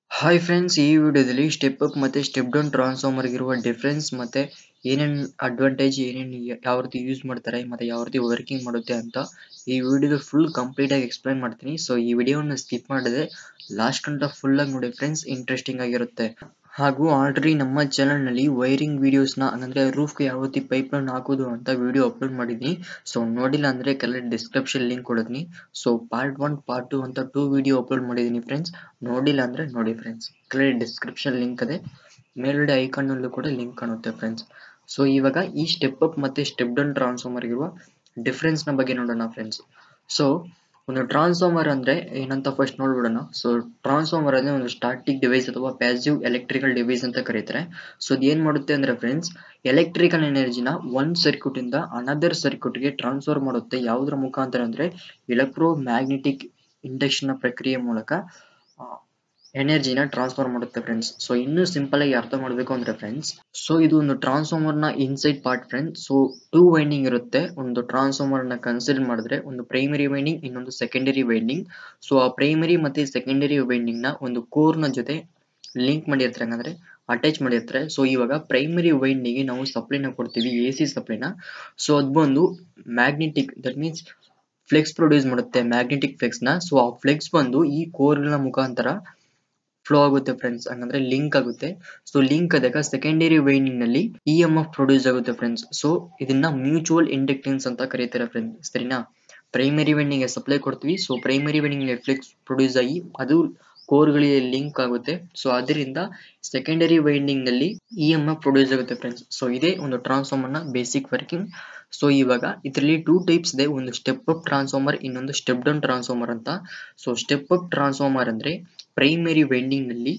hi friends ಈ ವಿಡಿಯೋದಲ್ಲಿ step up ಮತ್ತೆ ಸ್ಟೆಪ್ ಡೌನ್ ಟ್ರಾನ್ಸ್ಫಾರ್ಮರ್ ಇರುವ ಡಿಫ್ರೆನ್ಸ್ ಮತ್ತೆ ಏನೇನು ಅಡ್ವಾಂಟೇಜ್ ಏನೇನು ಯಾವ ರೀತಿ ಯೂಸ್ ಮಾಡ್ತಾರೆ ಮತ್ತೆ ಯಾವ ರೀತಿ ವರ್ಕಿಂಗ್ ಮಾಡುತ್ತೆ ಅಂತ ಈ ವಿಡಿಯೋದ ಫುಲ್ ಕಂಪ್ಲೀಟ್ ಆಗಿ ಎಕ್ಸ್ಪ್ಲೈನ್ ಮಾಡ್ತೀನಿ ಸೊ ಈ ವಿಡಿಯೋನ ಸ್ಕಿಪ್ ಮಾಡಿದ್ರೆ ಲಾಸ್ಟ್ ಗಂಟ ಫುಲ್ ಆಗಿ ನೋಡಿ ಫ್ರೆಂಡ್ಸ್ ಇಂಟ್ರೆಸ್ಟಿಂಗ್ ಆಗಿರುತ್ತೆ ಹಾಗೂ ಆಲ್ರೆಡಿ ನಮ್ಮ ಚಾನಲ್ ನಲ್ಲಿ ವೈರಿಂಗ್ ವಿಡಿಯೋಸ್ ನ ಅಂದ್ರೆ ರೂಫ್ ಗೆ ಯಾವ ರೀತಿ ಪೈಪ್ ಲೈನ್ ಹಾಕೋದು ಅಂತ ವಿಡಿಯೋ ಅಪ್ಲೋಡ್ ಮಾಡಿದೀನಿ ಸೊ ನೋಡಿಲ್ಲ ಅಂದ್ರೆ ಕೆಳಗೆ ಡಿಸ್ಕ್ರಿಪ್ಷನ್ ಲಿಂಕ್ ಕೊಡಿದ್ನಿ so part one part two ಅಂತ ಟೂ ವಿಡಿಯೋ ಅಪ್ಲೋಡ್ ಮಾಡಿದೀನಿ ಫ್ರೆಂಡ್ಸ್ ನೋಡಿಲ್ಲ ಅಂದ್ರೆ ನೋಡಿ ಫ್ರೆಂಡ್ಸ್ ಕೆಳಗೆ ಡಿಸ್ಕ್ರಿಪ್ಷನ್ ಲಿಂಕ್ ಇದೆ ಮೇಲ್ಗಡೆ ಐಕಾನ್ ನಲ್ಲೂ ಕೂಡ ಲಿಂಕ್ ಕಾಣುತ್ತೆ ಫ್ರೆಂಡ್ಸ್ ಸೊ ಇವಾಗ ಈ ಸ್ಟೆಪ್ ಅಪ್ ಮತ್ತೆ ಸ್ಟೆಪ್ ಡೌನ್ ಟ್ರಾನ್ಸ್ಫಾರ್ಮರ್ ಇರುವ ಡಿಫ್ರೆನ್ಸ್ ನ ಬಗ್ಗೆ ನೋಡೋಣ ಫ್ರೆಂಡ್ಸ್ ಸೊ ಒಂದು ಟ್ರಾನ್ಸ್ಫಾರ್ಮರ್ ಅಂದ್ರೆ ಏನಂತ ಫಸ್ಟ್ ನೋಡ್ಬಿಡೋಣ ಸೊ ಟ್ರಾನ್ಸ್ಫಾರ್ಮರ್ ಅಂದ್ರೆ ಒಂದು ಸ್ಟಾಟಿಕ್ ಡಿವೈಸ್ ಅಥವಾ ಪ್ಯಾಸಿವ್ ಎಲೆಕ್ಟ್ರಿಕಲ್ ಡಿವೈಸ್ ಅಂತ ಕರೀತಾರೆ ಸೊ ಅದು ಏನ್ ಮಾಡುತ್ತೆ ಅಂದ್ರೆ ಫ್ರೆಂಡ್ಸ್ ಎಲೆಕ್ಟ್ರಿಕಲ್ ಎನರ್ಜಿನ ಒಂದ್ ಸರ್ಕ್ಯೂಟ್ ಇಂದ ಅನದರ್ ಸರ್ಕ್ಯೂಟ್ ಗೆ ಟ್ರಾನ್ಸ್ಫರ್ ಮಾಡುತ್ತೆ ಯಾವುದ್ರ ಮುಖಾಂತರ ಅಂದ್ರೆ ಎಲೆಕ್ಟ್ರೋ ಮ್ಯಾಗ್ನೆಟಿಕ್ ಇಂಡಕ್ಷನ್ ಪ್ರಕ್ರಿಯೆ ಮೂಲಕ ಎನರ್ಜಿನ ಟ್ರಾನ್ಸ್ಫರ್ ಮಾಡುತ್ತೆ ಫ್ರೆಂಡ್ಸ್ ಸೊ ಇನ್ನೂ ಸಿಂಪಲ್ ಆಗಿ ಅರ್ಥ ಮಾಡಬೇಕು ಅಂದ್ರೆ ಫ್ರೆಂಡ್ಸ್ ಸೊ ಇದು ಒಂದು ಟ್ರಾನ್ಸ್ಫಾರ್ಮರ್ ನ inside part friends so two winding ಇರುತ್ತೆ ಒಂದು ಟ್ರಾನ್ಸ್ಫಾರ್ಮರ್ ನ ಕನ್ಸಿಡರ್ ಮಾಡಿದ್ರೆ ಒಂದು ಪ್ರೈಮರಿ ವೈಂಡಿಂಗ್ ಇನ್ನೊಂದು ಸೆಕೆಂಡರಿ ವೈಂಡಿಂಗ್ ಸೊ ಆ ಪ್ರೈಮರಿ ಮತ್ತೆ ಸೆಕೆಂಡರಿ ವೈಂಡಿಂಗ್ ನ ಒಂದು ಕೋರ್ ನ ಜೊತೆ ಲಿಂಕ್ ಮಾಡಿರ್ತಾರೆ ಹಂಗಂದ್ರೆ ಅಟ್ಯಾಚ್ ಮಾಡಿರ್ತಾರೆ ಸೊ ಇವಾಗ ಪ್ರೈಮರಿ ವೈಂಡಿಂಗ್ ನಾವು ಸಪ್ಲೈನ ಕೊಡ್ತೀವಿ ಎ ಸಿ ಸಪ್ಲೈನ ಸೊ ಅದು ಬಂದು magnetic that means flux produce ಮಾಡುತ್ತೆ ಮ್ಯಾಗ್ನೆಟಿಕ್ ಫ್ಲೆಕ್ಸ್ ನ ಸೊ ಆ ಫ್ಲೆಕ್ಸ್ ಬಂದು ಈ ಕೋರ್ಗಳ ಮುಖಾಂತರ ಫ್ಲೋ ಆಗುತ್ತೆ ಫ್ರೆಂಡ್ಸ್ ಹಂಗಂದ್ರೆ ಲಿಂಕ್ ಆಗುತ್ತೆ ಸೊ ಲಿಂಕ್ ಆದಾಗ ಸೆಕೆಂಡರಿ ವೈಂಡಿಂಗ್ ನಲ್ಲಿ ಇ ಎಂ ಎಫ್ ಪ್ರೊಡ್ಯೂಸ್ ಆಗುತ್ತೆ ಫ್ರೆಂಡ್ಸ್ ಸೊ ಇದನ್ನ ಮ್ಯೂಚುವಲ್ ಇಂಡಕ್ಟೆನ್ಸ್ ಅಂತ ಕರೀತಾರೆ ಫ್ರೆಂಡ್ಸ್ ಸರಿನಾ ಪ್ರೈಮರಿ ವೈಂಡಿಂಗ್ ಸಪ್ಲೈ ಕೊಡ್ತೀವಿ so primary winding flux produce ಆಗಿ ಅದು ಕೋರ್ಗಳಿಗೆ ಲಿಂಕ್ ಆಗುತ್ತೆ ಸೊ ಅದರಿಂದ ಸೆಕೆಂಡರಿ ವೈಂಡಿಂಗ್ ನಲ್ಲಿ ಇ ಎಂ ಎಫ್ ಪ್ರೊಡ್ಯೂಸ್ ಆಗುತ್ತೆ ಫ್ರೆಂಡ್ಸ್ ಸೊ ಇದೇ ಒಂದು ಟ್ರಾನ್ಸ್ಫಾರ್ಮರ್ ನ ಬೇಸಿಕ್ ವರ್ಕಿಂಗ್ ಸೊ ಇವಾಗ ಇದರಲ್ಲಿ ಟೂ ಟೈಪ್ಸ್ ಇದೆ ಒಂದು ಸ್ಟೆಪ್ ಅಪ್ ಟ್ರಾನ್ಸ್ಫಾರ್ಮರ್ ಇನ್ನೊಂದು ಸ್ಟೆಪ್ ಡೌನ್ ಟ್ರಾನ್ಸ್ಫಾರ್ಮರ್ ಅಂತ ಸೊ ಸ್ಟೆಪ್ ಅಪ್ ಟ್ರಾನ್ಸ್ಫಾರ್ಮರ್ ಅಂದ್ರೆ ಪ್ರೈಮರಿ ವೈಂಡಿಂಗ್ ನಲ್ಲಿ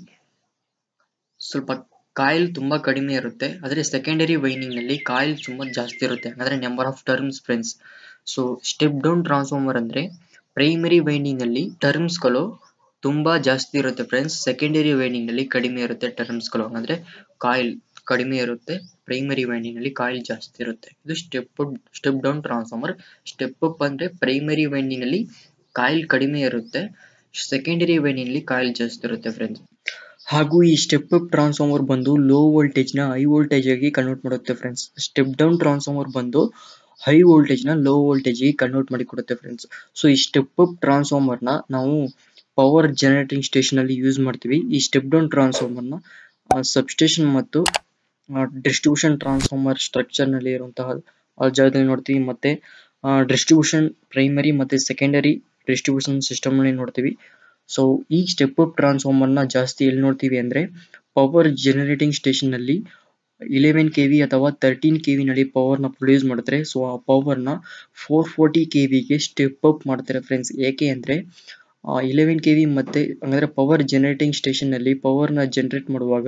ಸ್ವಲ್ಪ ಕಾಯಿಲ್ ತುಂಬಾ ಕಡಿಮೆ ಇರುತ್ತೆ ಆದ್ರೆ ಸೆಕೆಂಡರಿ ವೈಂಡಿಂಗ್ ನಲ್ಲಿ ಕಾಯಿಲ್ ತುಂಬಾ ಜಾಸ್ತಿ ಇರುತ್ತೆ ಅಂದ್ರೆ number of terms friends so step down transformer ಅಂದ್ರೆ ಪ್ರೈಮರಿ ವೈಂಡಿಂಗ್ ನಲ್ಲಿ ಟರ್ಮ್ಸ್ ಗಳು ತುಂಬಾ ಜಾಸ್ತಿ ಇರುತ್ತೆ ಫ್ರೆಂಡ್ಸ್ ಸೆಕೆಂಡರಿ ವೈಂಡಿಂಗ್ ನಲ್ಲಿ ಕಡಿಮೆ ಇರುತ್ತೆ ಟರ್ಮ್ಸ್ ಗಳು ಅಂದ್ರೆ ಕಾಯಿಲ್ ಕಡಿಮೆ ಇರುತ್ತೆ ಪ್ರೈಮರಿ ವೈಂಡಿಂಗ್ ನಲ್ಲಿ ಕಾಯಿಲ್ ಜಾಸ್ತಿ ಇರುತ್ತೆ ಇದು step step down transformer step up ಅಂದ್ರೆ ಪ್ರೈಮರಿ ವೈಂಡಿಂಗ್ ನಲ್ಲಿ ಕಾಯಿಲ್ ಕಡಿಮೆ ಇರುತ್ತೆ ಸೆಕೆಂಡರಿ ವೈಂಡಿಂಗ್ ನಲ್ಲಿ ಕಾಯಿಲ್ ಜಾಸ್ತಿ ಇರುತ್ತೆ ಫ್ರೆಂಡ್ಸ್ ಹಾಗೂ ಈ ಸ್ಟೆಪ್ ಅಪ್ ಟ್ರಾನ್ಸ್ಫಾರ್ಮರ್ ಬಂದು ಲೋ ವೋಲ್ಟೇಜ್ ನ ಹೈ ವೋಲ್ಟೇಜ್ ಆಗಿ ಕನ್ವರ್ಟ್ ಮಾಡುತ್ತೆ ಫ್ರೆಂಡ್ಸ್ ಸ್ಟೆಪ್ ಡೌನ್ ಟ್ರಾನ್ಸ್ಫಾರ್ಮರ್ ಬಂದು ಹೈ ವೋಲ್ಟೇಜ್ ನ ಲೋ ವೋಲ್ಟೇಜ್ ಗೆ ಕನ್ವರ್ಟ್ ಮಾಡಿ ಕೊಡುತ್ತೆ ಫ್ರೆಂಡ್ಸ್ ಸೊ ಈ ಸ್ಟೆಪ್ ಅಪ್ ಟ್ರಾನ್ಸ್ಫಾರ್ಮರ್ ನ ನಾವು ಪವರ್ ಜನರೇಟಿಂಗ್ ಸ್ಟೇಷನ್ ಅಲ್ಲಿ ಯೂಸ್ ಮಾಡ್ತೀವಿ ಈ ಸ್ಟೆಪ್ ಡೌನ್ ಟ್ರಾನ್ಸ್ಫಾರ್ಮರ್ ನ ಸಬ್ಸ್ಟೇಷನ್ ಮತ್ತು ಡಿಸ್ಟ್ರಿಬ್ಯೂಷನ್ ಟ್ರಾನ್ಸ್ಫಾರ್ಮರ್ ಸ್ಟ್ರಕ್ಚರ್ ನಲ್ಲಿ ಇರುವಂತಹ ಜಾಗದಲ್ಲಿ ನೋಡ್ತೀವಿ ಮತ್ತೆ ಡಿಸ್ಟ್ರಿಬ್ಯೂಷನ್ ಪ್ರೈಮರಿ ಮತ್ತೆ ಸೆಕೆಂಡರಿ ಡಿಸ್ಟ್ರಿಬ್ಯೂಷನ್ ಸಿಸ್ಟಮ್ ನಲ್ಲಿ ನೋಡ್ತೀವಿ ಸೊ ಈ ಸ್ಟೆಪ್ ಅಪ್ ಟ್ರಾನ್ಸ್ಫಾರ್ಮರ್ ನ ಜಾಸ್ತಿ ಎಲ್ಲಿ ನೋಡ್ತೀವಿ ಅಂದ್ರೆ ಪವರ್ ಜನರೇಟಿಂಗ್ ಸ್ಟೇಷನ್ ನಲ್ಲಿ ಇಲೆವೆನ್ ಕೆ ವಿ ಅಥವಾ ತರ್ಟೀನ್ ಕೆ ವಿ ನಲ್ಲಿ ಪವರ್ ನ ಪ್ರೊಡ್ಯೂಸ್ ಮಾಡ್ತಾರೆ ಸೊ ಆ ಪವರ್ ನ ಫೋರ್ ಫೋರ್ಟಿ ಕೆ ಗೆ ಸ್ಟೆಪ್ ಅಪ್ ಮಾಡ್ತಾರೆ ಫ್ರೆಂಡ್ಸ್ ಏಕೆ ಅಂದ್ರೆ ಇಲೆವೆನ್ ಕೆ ವಿ ಮತ್ತೆ ಅಂದ್ರೆ ಪವರ್ ಜನರೇಟಿಂಗ್ ಸ್ಟೇಷನ್ ನಲ್ಲಿ ಪವರ್ ನ ಜನರೇಟ್ ಮಾಡುವಾಗ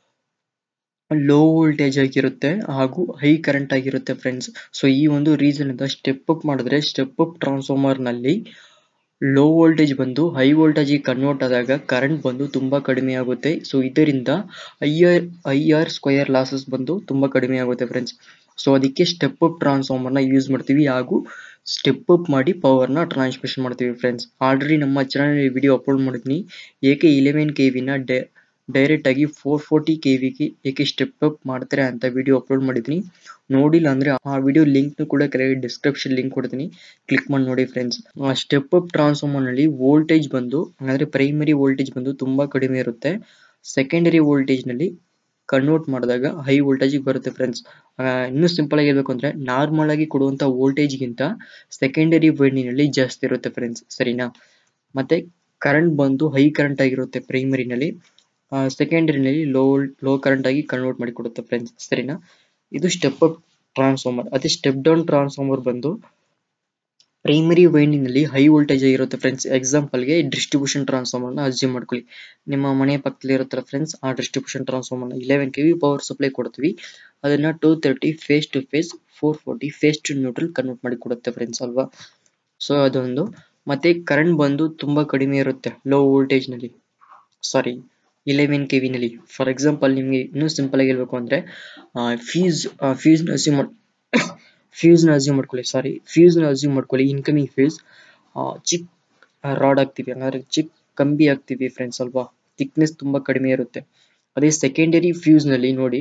ಲೋ ವೋಲ್ಟೇಜ್ ಆಗಿರುತ್ತೆ ಹಾಗೂ ಹೈ ಕರೆಂಟ್ ಆಗಿರುತ್ತೆ ಫ್ರೆಂಡ್ಸ್ ಸೊ ಈ ಒಂದು ರೀಸನ್ ಇಂದ ಸ್ಟೆಪ್ ಅಪ್ ಮಾಡಿದ್ರೆ ಸ್ಟೆಪ್ ಅಪ್ ಟ್ರಾನ್ಸ್ಫಾರ್ಮರ್ ನಲ್ಲಿ ಲೋ ವೋಲ್ಟೇಜ್ ಬಂದು ಹೈ ವೋಲ್ಟೇಜ್ ಕನ್ವರ್ಟ್ ಆದಾಗ ಕರೆಂಟ್ ಬಂದು ತುಂಬಾ ಕಡಿಮೆ ಆಗುತ್ತೆ ಸೊ ಇದರಿಂದ I R I R square losses ಬಂದು ತುಂಬಾ ಕಡಿಮೆ ಆಗುತ್ತೆ ಫ್ರೆಂಡ್ಸ್ ಸೊ ಅದಕ್ಕೆ ಸ್ಟೆಪ್ ಅಪ್ ಟ್ರಾನ್ಸ್ಫಾರ್ಮರ್ ನ ಯೂಸ್ ಮಾಡ್ತೀವಿ ಹಾಗೂ ಸ್ಟೆಪ್ ಅಪ್ ಮಾಡಿ ಪವರ್ ನ ಟ್ರಾನ್ಸ್ಮಿಷನ್ ಮಾಡ್ತೀವಿ ಫ್ರೆಂಡ್ಸ್ ಆಲ್ರೆಡಿ ನಮ್ಮ ಚಾನಲ್ ವಿಡಿಯೋ ಅಪ್ಲೋಡ್ ಮಾಡಿದ್ನಿ ಏಕೆ ಇಲೆವೆನ್ ಕೆ ವಿ ನ ಡೈರೆಕ್ಟ್ ಆಗಿ ಫೋರ್ ಫೋರ್ಟಿ ಕೆ ವಿಗೆ ಏಕೆ ಸ್ಟೆಪ್ ಅಪ್ ಮಾಡ್ತಾರೆ ಅಂತ ವಿಡಿಯೋ ಅಪ್ಲೋಡ್ ಮಾಡಿದ್ನಿ ನೋಡಿಲ್ಲ ಅಂದ್ರೆ ಆ ವಿಡಿಯೋ ಲಿಂಕ್ ಕೂಡ ಕೆಳಗೆ ಡಿಸ್ಕ್ರಿಪ್ಷನ್ ಲಿಂಕ್ ಕೊಡ್ತೀನಿ ಕ್ಲಿಕ್ ಮಾಡಿ ನೋಡಿ ಫ್ರೆಂಡ್ಸ್ ಸ್ಟೆಪ್ ಅಪ್ ಟ್ರಾನ್ಸ್ಫಾರ್ಮರ್ ನಲ್ಲಿ ವೋಲ್ಟೇಜ್ ಬಂದು ಅಂದ್ರೆ ಪ್ರೈಮರಿ ವೋಲ್ಟೇಜ್ ಬಂದು ತುಂಬಾ ಕಡಿಮೆ ಇರುತ್ತೆ ಸೆಕೆಂಡರಿ ವೋಲ್ಟೇಜ್ ನಲ್ಲಿ ಕನ್ವರ್ಟ್ ಮಾಡಿದಾಗ ಹೈ ವೋಲ್ಟೇಜ್ ಬರುತ್ತೆ ಫ್ರೆಂಡ್ಸ್ ಇನ್ನೂ ಸಿಂಪಲ್ ಆಗಿ ಹೇಳ್ಬೇಕು ಅಂದ್ರೆ ನಾರ್ಮಲ್ ಆಗಿ ಕೊಡುವಂತ ವೋಲ್ಟೇಜ್ ಗಿಂತ ಸೆಕೆಂಡರಿ ವೈಂಡಿಂಗ್ ನಲ್ಲಿ ಜಾಸ್ತಿ ಇರುತ್ತೆ ಫ್ರೆಂಡ್ಸ್ ಸರಿನಾ ಮತ್ತೆ ಕರೆಂಟ್ ಬಂದು ಹೈ ಕರೆಂಟ್ ಆಗಿರುತ್ತೆ ಪ್ರೈಮರಿನಲ್ಲಿ ಸೆಕೆಂಡರಿನಲ್ಲಿ ಲೋ ಲೋ ಕರೆಂಟ್ ಆಗಿ ಕನ್ವರ್ಟ್ ಮಾಡಿ ಕೊಡುತ್ತೆ ಫ್ರೆಂಡ್ಸ್ ಸರಿನಾ ಇದು ಸ್ಟೆಪ್ ಅಪ್ ಟ್ರಾನ್ಸ್ಫಾರ್ಮರ್ ಅದೇ ಸ್ಟೆಪ್ ಡೌನ್ ಟ್ರಾನ್ಸ್ಫಾರ್ಮರ್ ಬಂದು ಪ್ರೈಮರಿ ವೈಂಡಿಂಗ್ ನಲ್ಲಿ ಹೈ ವೋಲ್ಟೇಜ್ ಆಗಿರುತ್ತೆ ಫ್ರೆಂಡ್ಸ್ ಎಕ್ಸಾಂಪಲ್ ಗೆ ಡಿಸ್ಟ್ರಿಬ್ಯೂಷನ್ ಟ್ರಾನ್ಸ್ಫಾರ್ಮರ್ ನ ಅರ್ಜಿ ಮಾಡ್ಕೊಳ್ಳಿ ನಿಮ್ಮ ಮನೆ ಪಕ್ಕದಲ್ಲಿ ಇರುತ್ತಲ್ಲ ಫ್ರೆಂಡ್ಸ್ ಆ ಡಿಸ್ಟ್ರಿಬ್ಯೂಷನ್ ಟ್ರಾನ್ಸ್ಫಾರ್ಮರ್ ನ eleven K V power supply ಕೊಡ್ತೀವಿ ಅದನ್ನ two thirty phase to phase four forty phase to neutral convert ಮಾಡಿ ಕೊಡುತ್ತೆ ಫ್ರೆಂಡ್ಸ್ ಅಲ್ವಾ ಸೊ ಅದೊಂದು ಮತ್ತೆ ಕರೆಂಟ್ ಬಂದು ತುಂಬಾ ಕಡಿಮೆ ಇರುತ್ತೆ ಲೋ ವೋಲ್ಟೇಜ್ ನಲ್ಲಿ ಸಾರಿ ಇಲೆವೆನ್ ಕೆ ವಿ ನಲ್ಲಿ ಫಾರ್ ಎಕ್ಸಾಂಪಲ್ ನಿಮಗೆ ಇನ್ನೂ ಸಿಂಪಲ್ ಆಗಿ ಹೇಳ್ಬೇಕು ಅಂದ್ರೆ ಫೀಸ್ ಫೀಸ್ ನ ಅಸ್ಯೂಮ್ ಫ್ಯೂಸ್ ನ ಅಸ್ಯೂಮ್ ಮಾಡ್ಕೊಳ್ಳಿ ಸಾರಿ ಫ್ಯೂಸ್ ನ ಅಸ್ಯೂಮ್ ಮಾಡ್ಕೊಳ್ಳಿ ಇನ್ಕಮಿಂಗ್ ಫ್ಯೂಸ್ ಚಿಕ್ ರಾಡ್ ಹಾಕ್ತಿವಿ ಹಂಗಾದ್ರೆ ಚಿಕ್ ಕಂಬಿ ಹಾಕ್ತಿವಿ ಫ್ರೆಂಡ್ಸ್ ಅಲ್ವಾ ಥಿಕ್ನೆಸ್ ತುಂಬಾ ಕಡಿಮೆ ಇರುತ್ತೆ ಅದೇ ಸೆಕೆಂಡರಿ ಫ್ಯೂಸ್ ನಲ್ಲಿ ನೋಡಿ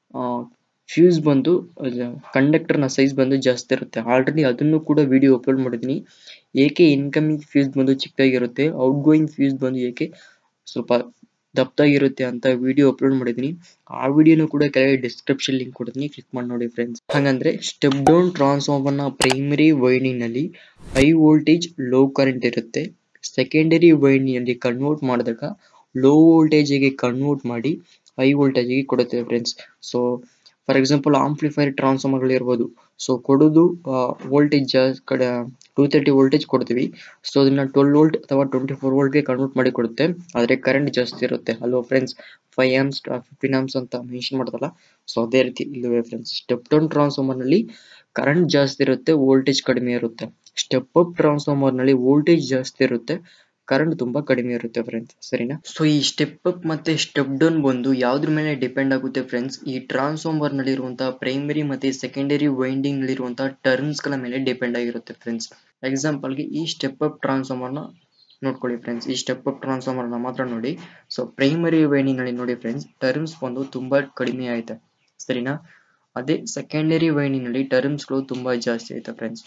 ಫ್ಯೂಸ್ ಬಂದು ಕಂಡಕ್ಟರ್ ನ ಸೈಜ್ ಬಂದು ಜಾಸ್ತಿ ಇರುತ್ತೆ ಆಲ್ರೆಡಿ ಅದನ್ನು ಕೂಡ ವಿಡಿಯೋ ಅಪ್ಲೋಡ್ ಮಾಡಿದೀನಿ ಏಕೆ ಇನ್ಕಮಿಂಗ್ ಫ್ಯೂಸ್ ಬಂದು ಚಿಕ್ಕದಾಗಿರುತ್ತೆ ಔಟ್ ಗೋಯಿಂಗ್ ಫ್ಯೂಸ್ ಬಂದು ಏಕೆ ಸ್ವಲ್ಪ ದಪ್ಪದಾಗಿರುತ್ತೆ ಅಂತ ವಿಡಿಯೋ ಅಪ್ಲೋಡ್ ಮಾಡಿದೀನಿ ಆ ವಿಡಿಯೋನು ಕೂಡ ಕೆಳಗೆ ಡಿಸ್ಕ್ರಿಪ್ಷನ್ ಲಿಂಕ್ ಕೊಡ್ತೀನಿ ಕ್ಲಿಕ್ ಮಾಡಿ ನೋಡಿ ಫ್ರೆಂಡ್ಸ್ ಹಾಗಂದ್ರೆ ಸ್ಟೆಪ್ ಡೌನ್ ಟ್ರಾನ್ಸ್ಫಾರ್ಮರ್ ನ ಪ್ರೈಮರಿ ವೈಂಡಿಂಗ್ ನಲ್ಲಿ ಹೈ ವೋಲ್ಟೇಜ್ ಲೋ ಕರೆಂಟ್ ಇರುತ್ತೆ ಸೆಕೆಂಡರಿ ವೈಂಡಿಂಗ್ ನಲ್ಲಿ ಕನ್ವರ್ಟ್ ಮಾಡಿದಾಗ ಲೋ ವೋಲ್ಟೇಜ್ ಗೆ ಕನ್ವರ್ಟ್ ಮಾಡಿ ಹೈ ವೋಲ್ಟೇಜ್ ಗೆ ಕೊಡುತ್ತೆ friends so for example amplifier transformer ಗಳು ಇರ್ಬೋದು ಸೊ ಕೊಡೋದು ವೋಲ್ಟೇಜ್ ಕಡೆ ಟೂ ತರ್ಟಿ ವೋಲ್ಟೇಜ್ ಕೊಡ್ತೀವಿ ಸೊ ಅದನ್ನ ಟ್ವೆಲ್ ವೋಲ್ಟ್ ಅಥವಾ ಟ್ವೆಂಟಿ ಫೋರ್ ವೋಲ್ಟ್ ಗೆ ಕನ್ವರ್ಟ್ ಮಾಡಿ ಕೊಡುತ್ತೆ ಆದ್ರೆ ಕರೆಂಟ್ ಜಾಸ್ತಿ ಇರುತ್ತೆ ಅಲ್ವಾ friends five amps fifteen amps ಅಂತ ಮೆನ್ಷನ್ ಮಾಡ್ತಲ್ಲ ಸೊ ಅದೇ ರೀತಿ ಇಲ್ಲವೇ ಫ್ರೆಂಡ್ಸ್ ಸ್ಟೆಪ್ ಡೌನ್ ಟ್ರಾನ್ಸ್ಫಾರ್ಮರ್ ನಲ್ಲಿ ಕರೆಂಟ್ ಜಾಸ್ತಿ ಇರುತ್ತೆ ವೋಲ್ಟೇಜ್ ಕಡಿಮೆ ಇರುತ್ತೆ ಸ್ಟೆಪ್ ಅಪ್ ಟ್ರಾನ್ಸ್ಫಾರ್ಮರ್ ನಲ್ಲಿ ವೋಲ್ಟೇಜ್ ಜಾಸ್ತಿ ಇರುತ್ತೆ ಕರೆಂಟ್ ತುಂಬಾ ಕಡಿಮೆ ಇರುತ್ತೆ ಫ್ರೆಂಡ್ಸ್ ಸರಿನಾ ಸೊ ಈ ಸ್ಟೆಪ್ ಅಪ್ ಮತ್ತೆ ಸ್ಟೆಪ್ ಡೌನ್ ಬಂದು ಯಾವ್ದ್ರ ಮೇಲೆ ಡಿಪೆಂಡ್ ಆಗುತ್ತೆ ಫ್ರೆಂಡ್ಸ್ ಈ ಟ್ರಾನ್ಸ್ಫಾರ್ಮರ್ ನಲ್ಲಿ ಇರುವಂತಹ ಪ್ರೈಮರಿ ಮತ್ತೆ ಸೆಕೆಂಡರಿ ವೈಂಡಿಂಗ್ ನಲ್ಲಿ ಇರುವಂತಹ ಟರ್ಮ್ಸ್ ಗಳ ಮೇಲೆ ಡಿಪೆಂಡ್ ಆಗಿರುತ್ತೆ ಫ್ರೆಂಡ್ಸ್ ಎಕ್ಸಾಂಪಲ್ ಗೆ ಈ ಸ್ಟೆಪ್ ಅಪ್ ಟ್ರಾನ್ಸ್ಫಾರ್ಮರ್ ನ ನೋಡ್ಕೊಳ್ಳಿ ಫ್ರೆಂಡ್ಸ್ ಈ ಸ್ಟೆಪ್ ಅಪ್ ಟ್ರಾನ್ಸ್ಫಾರ್ಮರ್ ನ ಮಾತ್ರ ನೋಡಿ ಸೊ ಪ್ರೈಮರಿ ವೈಂಡಿಂಗ್ ನಲ್ಲಿ ನೋಡಿ ಫ್ರೆಂಡ್ಸ್ ಟರ್ಮ್ಸ್ ಬಂದು ತುಂಬಾ ಕಡಿಮೆ ಐತೆ ಸರಿನಾ ಅದೇ ಸೆಕೆಂಡರಿ ವೈಂಡಿಂಗ್ ನಲ್ಲಿ ಟರ್ಮ್ಸ್ ಗಳು ತುಂಬಾ ಜಾಸ್ತಿ ಐತೆ ಫ್ರೆಂಡ್ಸ್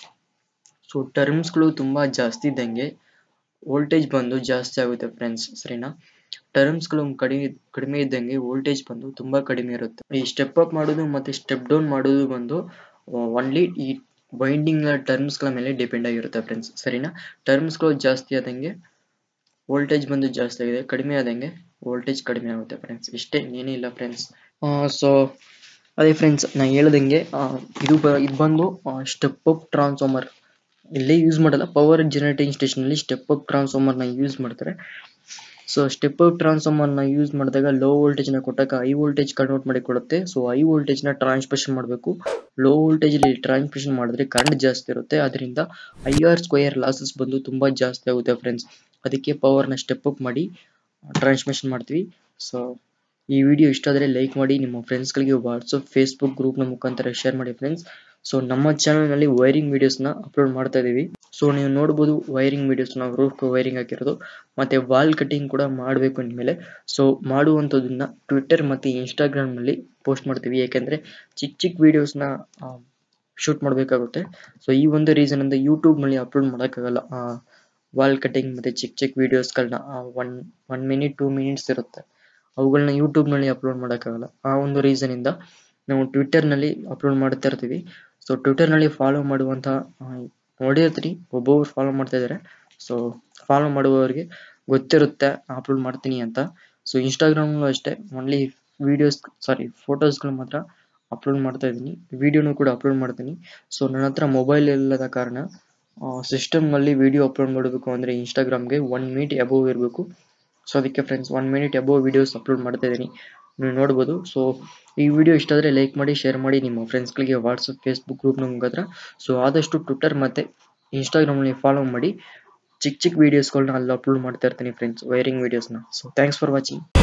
ಸೊ ಟರ್ಮ್ಸ್ ಗಳು ತುಂಬಾ ಜಾಸ್ತಿ ಇದ್ದಂಗೆ ವೋಲ್ಟೇಜ್ ಬಂದು ಜಾಸ್ತಿ ಆಗುತ್ತೆ ಫ್ರೆಂಡ್ಸ್ ಸರಿನಾ ಟರ್ಮ್ಸ್ ಗಳು ಕಡಿಮೆ ಕಡಿಮೆ ಇದ್ದಂಗೆ ವೋಲ್ಟೇಜ್ ಬಂದು ತುಂಬಾ ಕಡಿಮೆ ಇರುತ್ತೆ ಈ ಸ್ಟೆಪ್ ಅಪ್ ಮಾಡೋದು ಮತ್ತೆ ಸ್ಟೆಪ್ ಡೌನ್ ಮಾಡೋದು ಬಂದು ಒನ್ಲಿ ಈ ವೈಂಡಿಂಗ್ ನ ಟರ್ಮ್ಸ್ ಗಳ ಮೇಲೆ ಡಿಪೆಂಡ್ ಆಗಿರುತ್ತೆ ಫ್ರೆಂಡ್ಸ್ ಸರಿನಾ ಟರ್ಮ್ಸ್ ಗಳು ಜಾಸ್ತಿ ಆದಂಗೆ ವೋಲ್ಟೇಜ್ ಬಂದು ಜಾಸ್ತಿ ಆಗಿದೆ ಕಡಿಮೆ ಆದಂಗೆ ವೋಲ್ಟೇಜ್ ಕಡಿಮೆ ಆಗುತ್ತೆ ಫ್ರೆಂಡ್ಸ್ ಇಷ್ಟೇ ಏನಿಲ್ಲ ಫ್ರೆಂಡ್ಸ್ ಸೊ ಅದೇ ಫ್ರೆಂಡ್ಸ್ ನಾ ಹೇಳ್ದಂಗೆ ಇದು ಇದು ಬಂದು ಸ್ಟೆಪ್ ಅಪ್ ಟ್ರಾನ್ಸ್ಫಾರ್ಮರ್ ಇಲ್ಲೇ ಯೂಸ್ ಮಾಡಲ್ಲ ಪವರ್ ಜನರೇಟಿಂಗ್ ಸ್ಟೇಷನ್ ಅಲ್ಲಿ ಸ್ಟೆಪ್ ಅಪ್ ಟ್ರಾನ್ಸ್ಫಾರ್ಮರ್ ನ ಯೂಸ್ ಮಾಡ್ತಾರೆ ಸೊ ಸ್ಟೆಪ್ ಅಪ್ ಟ್ರಾನ್ಸ್ಫಾರ್ಮರ್ ನ ಯೂಸ್ ಮಾಡಿದಾಗ ಲೋ ವೋಲ್ಟೇಜ್ ನ ಕೊಟ್ಟಾಗ ಹೈ ವೋಲ್ಟೇಜ್ ಕನ್ವರ್ಟ್ ಮಾಡಿ ಕೊಡುತ್ತೆ ಸೊ ಹೈ ವೋಲ್ಟೇಜ್ ನ ಟ್ರಾನ್ಸ್ಮಿಷನ್ ಮಾಡಬೇಕು ಲೋ ವೋಲ್ಟೇಜ್ ಅಲ್ಲಿ ಟ್ರಾನ್ಸ್ಮಿಷನ್ ಮಾಡಿದ್ರೆ ಕರೆಂಟ್ ಜಾಸ್ತಿ ಇರುತ್ತೆ ಅದರಿಂದ ಐ ಆರ್ ಸ್ಕ್ವಯರ್ ಲಾಸಸ್ ಬಂದು ತುಂಬಾ ಜಾಸ್ತಿ ಆಗುತ್ತೆ ಫ್ರೆಂಡ್ಸ್ ಅದಕ್ಕೆ ಪವರ್ ನ ಸ್ಟೆಪ್ ಅಪ್ ಮಾಡಿ ಟ್ರಾನ್ಸ್ಮಿಷನ್ ಮಾಡ್ತೀವಿ ಸೊ ಈ ವಿಡಿಯೋ ಇಷ್ಟ ಆದರೆ ಲೈಕ್ ಮಾಡಿ ನಿಮ್ಮ ಫ್ರೆಂಡ್ಸ್ ಗಳಿಗೆ ವಾಟ್ಸಪ್ ಫೇಸ್ಬುಕ್ ಗ್ರೂಪ್ ನ ಮುಖಾಂತರ ಶೇರ್ ಮಾಡಿ ಫ್ರೆಂಡ್ಸ್ ಸೊ ನಮ್ಮ ಚಾನಲ್ ನಲ್ಲಿ ವೈರಿಂಗ್ ವಿಡಿಯೋಸ್ ನ ಅಪ್ಲೋಡ್ ಮಾಡ್ತಾ ಇದೀವಿ ಸೊ ನೀವು ನೋಡಬಹುದು ವೈರಿಂಗ್ ವಿಡಿಯೋಸ್ ನ ರೂಫ್ ವೈರಿಂಗ್ ಹಾಕಿರೋದು ಮತ್ತೆ ವಾಲ್ ಕಟಿಂಗ್ ಕೂಡ ಮಾಡಬೇಕು ಅಂದ್ಮೇಲೆ ಸೊ ಮಾಡುವಂತದನ್ನ ಟ್ವಿಟರ್ ಮತ್ತೆ ಇನ್ಸ್ಟಾಗ್ರಾಮ್ ನಲ್ಲಿ ಪೋಸ್ಟ್ ಮಾಡ್ತೀವಿ ಯಾಕೆಂದ್ರೆ ಚಿಕ್ಕ ಚಿಕ್ಕ ವಿಡಿಯೋಸ್ ನ ಶೂಟ್ ಮಾಡಬೇಕಾಗುತ್ತೆ ಸೊ ಈ ಒಂದು ರೀಸನ್ ಇಂದ ಯೂಟ್ಯೂಬ್ ನಲ್ಲಿ ಅಪ್ಲೋಡ್ ಮಾಡೋಕ್ಕಾಗಲ್ಲ ವಾಲ್ ಕಟಿಂಗ್ ಮತ್ತೆ ಚಿಕ್ಕ ಚಿಕ್ಕ ವಿಡಿಯೋಸ್ಗಳನ್ನ one one minute two minutes ಇರುತ್ತೆ ಅವುಗಳನ್ನ ಯೂಟ್ಯೂಬ್ ನಲ್ಲಿ ಅಪ್ಲೋಡ್ ಮಾಡೋಕ್ಕಾಗಲ್ಲ ಆ ಒಂದು ರೀಸನ್ ಇಂದ ನಾವು ಟ್ವಿಟರ್ ನಲ್ಲಿ ಅಪ್ಲೋಡ್ ಮಾಡ್ತಾ ಇರ್ತೀವಿ ಸೊ ಟ್ವಿಟರ್ ನಲ್ಲಿ ಫಾಲೋ ಮಾಡುವಂತಹ ನೋಡಿರ್ತೀರಿ ಒಬ್ಬೊಬ್ರು ಫಾಲೋ ಮಾಡ್ತಾ ಇದಾರೆ ಸೊ ಫಾಲೋ ಮಾಡುವವರಿಗೆ ಗೊತ್ತಿರುತ್ತೆ ಅಪ್ಲೋಡ್ ಮಾಡ್ತೀನಿ ಅಂತ ಸೊ ಇನ್ಸ್ಟಾಗ್ರಾಮ್ ಅಷ್ಟೇ ಓನ್ಲಿ ವಿಡಿಯೋಸ್ ಸಾರಿ ಫೋಟೋಸ್ಗಳು ಮಾತ್ರ ಅಪ್ಲೋಡ್ ಮಾಡ್ತಾ ಇದ್ದೀನಿ ವಿಡಿಯೋನು ಕೂಡ ಅಪ್ಲೋಡ್ ಮಾಡ್ತೀನಿ ಸೊ ನನ್ನ ಹತ್ರ ಮೊಬೈಲ್ ಇಲ್ಲದ ಕಾರಣ ಸಿಸ್ಟಮ್ ನಲ್ಲಿ ವಿಡಿಯೋ ಅಪ್ಲೋಡ್ ಮಾಡಬೇಕು ಅಂದ್ರೆ ಇನ್ಸ್ಟಾಗ್ರಾಮ್ಗೆ ಒನ್ ಮಿನಿಟ್ ಅಬೋವ್ ಇರಬೇಕು ಸೊ ಅದಕ್ಕೆ friends one minute above videos upload ಮಾಡ್ತಾ ಇದ್ದೀನಿ ನೀವು ನೋಡ್ಬೋದು ಸೊ ಈ ವಿಡಿಯೋ ಇಷ್ಟ ಆದರೆ ಲೈಕ್ ಮಾಡಿ ಶೇರ್ ಮಾಡಿ ನಿಮ್ಮ ಫ್ರೆಂಡ್ಸ್ಗಳಿಗೆ ವಾಟ್ಸಪ್ ಫೇಸ್ಬುಕ್ ಗ್ರೂಪ್ನ ಮುಖಾಂತರ ಸೊ ಆದಷ್ಟು ಟ್ವಿಟರ್ ಮತ್ತು ಇನ್ಸ್ಟಾಗ್ರಾಮ್ನಲ್ಲಿ ಫಾಲೋ ಮಾಡಿ ಚಿಕ್ಕ ಚಿಕ್ಕ ವೀಡಿಯೋಸ್ಗಳನ್ನ ಅಲ್ಲಿ ಅಪ್ಲೋಡ್ ಮಾಡ್ತಾ ಇರ್ತೀನಿ ಫ್ರೆಂಡ್ಸ್ ವೈರಿಂಗ್ ವೀಡಿಯೋಸ್ನ ಸೊ ಥ್ಯಾಂಕ್ಸ್ ಫಾರ್ ವಾಚಿಂಗ್